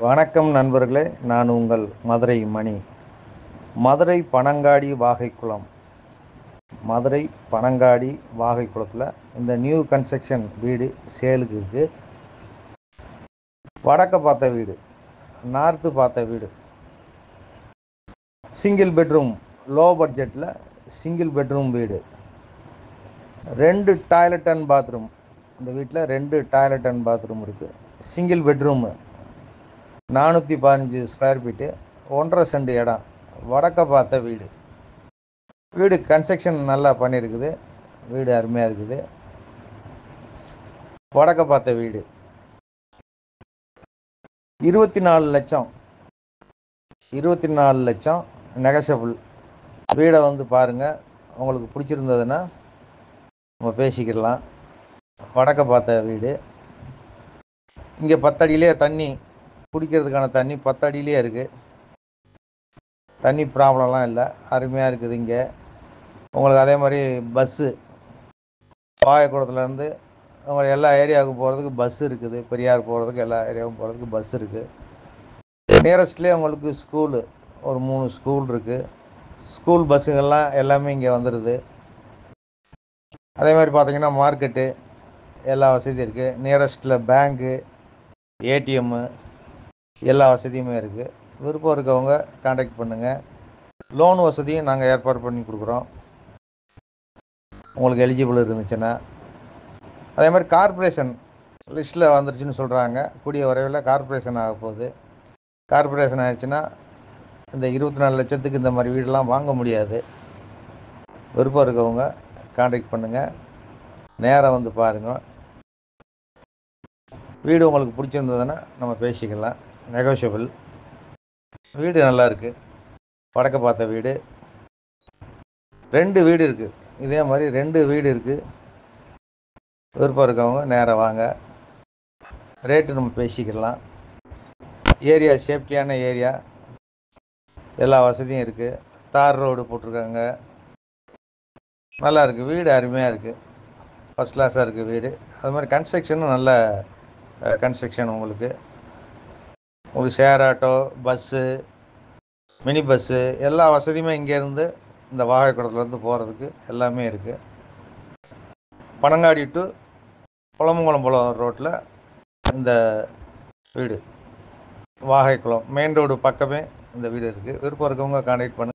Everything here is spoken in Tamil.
வணக்கம் நண்பர்களே நான் உங்கள் மதுரை மணி மதுரை பனங்காடி வாகைக்குளம் மதுரை பனங்காடி வாகைக்குளத்தில் இந்த நியூ கன்ஸ்ட்ரக்ஷன் வீடு சேலுக்கு இருக்குது வடக்க பார்த்த வீடு நார்த்து பார்த்த வீடு சிங்கிள் பெட்ரூம் லோ பட்ஜெட்டில் சிங்கிள் பெட்ரூம் வீடு ரெண்டு டாய்லெட் அண்ட் பாத்ரூம் இந்த வீட்டில் ரெண்டு டாய்லெட் அண்ட் பாத்ரூம் இருக்குது சிங்கிள் பெட்ரூமு நானூற்றி பதினஞ்சு ஸ்கொயர் ஃபீட்டு ஒன்றரை சென்ட் இடம் வடக்க பார்த்த வீடு வீடு கன்ஸ்ட்ரக்ஷன் நல்லா பண்ணியிருக்குது வீடு அருமையாக இருக்குது வடக்க பார்த்த வீடு இருபத்தி நாலு லட்சம் இருபத்தி நாலு லட்சம் நெகசபிள் வீடை வந்து பாருங்கள் உங்களுக்கு பிடிச்சிருந்ததுன்னா நம்ம பேசிக்கிடலாம் வடக்க பார்த்த வீடு இங்கே பத்தடியிலே தண்ணி குடிக்கிறதுக்கான தண்ணி பத்தடியிலே இருக்குது தண்ணி ப்ராப்ளம்லாம் இல்லை அருமையாக இருக்குது இங்கே உங்களுக்கு அதே மாதிரி பஸ்ஸு பாயக்குளத்துலேருந்து உங்களுக்கு எல்லா ஏரியாவுக்கும் போகிறதுக்கு பஸ் இருக்குது பெரியார் போகிறதுக்கு எல்லா ஏரியாவுக்கும் போகிறதுக்கு பஸ் இருக்குது நியரஸ்ட்லேயே உங்களுக்கு ஸ்கூலு ஒரு மூணு ஸ்கூல் இருக்குது ஸ்கூல் பஸ்ஸுங்கள்லாம் எல்லாமே இங்கே வந்துடுது அதே மாதிரி பார்த்தீங்கன்னா மார்க்கெட்டு எல்லா வசதியும் இருக்குது நியரஸ்ட்டில் பேங்க்கு ஏடிஎம்மு எல்லா வசதியுமே இருக்குது விருப்பம் இருக்கவங்க காண்டாக்ட் பண்ணுங்கள் லோன் வசதியும் நாங்கள் ஏற்பாடு பண்ணி கொடுக்குறோம் உங்களுக்கு எலிஜிபிள் இருந்துச்சுன்னா அதே மாதிரி கார்ப்பரேஷன் லிஸ்ட்டில் வந்துருச்சுன்னு சொல்கிறாங்க கூடிய விரைவில் கார்ப்பரேஷன் ஆக போகுது கார்ப்பரேஷன் ஆயிடுச்சுன்னா இந்த இருபத்தி நாலு லட்சத்துக்கு இந்த மாதிரி வீடெல்லாம் வாங்க முடியாது விருப்பம் இருக்கவங்க காண்டாக்ட் பண்ணுங்கள் நேராக வந்து பாருங்கள் வீடு உங்களுக்கு பிடிச்சிருந்ததுன்னா நம்ம பேசிக்கலாம் நெகோஷியபிள் வீடு நல்லா இருக்குது வடக்க பார்த்த வீடு ரெண்டு வீடு இருக்குது இதே மாதிரி ரெண்டு வீடு இருக்குது விருப்பம் இருக்கவங்க நேராக வாங்க ரேட்டு நம்ம பேசிக்கலாம் ஏரியா சேஃப்டியான ஏரியா எல்லா வசதியும் இருக்குது தார் ரோடு போட்டிருக்காங்க நல்லா இருக்குது வீடு அருமையாக இருக்குது ஃபஸ்ட் கிளாஸாக இருக்குது வீடு அது மாதிரி கன்ஸ்ட்ரக்ஷனும் நல்ல கன்ஸ்ட்ரக்ஷன் உங்களுக்கு உங்களுக்கு share auto bus mini bus எல்லா வசதியுமே இங்கேருந்து இந்த வாகைக்குளத்துலேருந்து போகிறதுக்கு எல்லாமே இருக்குது பனங்காடி டு குளமங்குளம் போலம் ரோட்டில் இந்த வீடு வாகைக்குளம் மெயின் ரோடு பக்கமே இந்த வீடு இருக்குது விருப்பம் இருக்கவங்க கான்டாக்ட் பண்ணு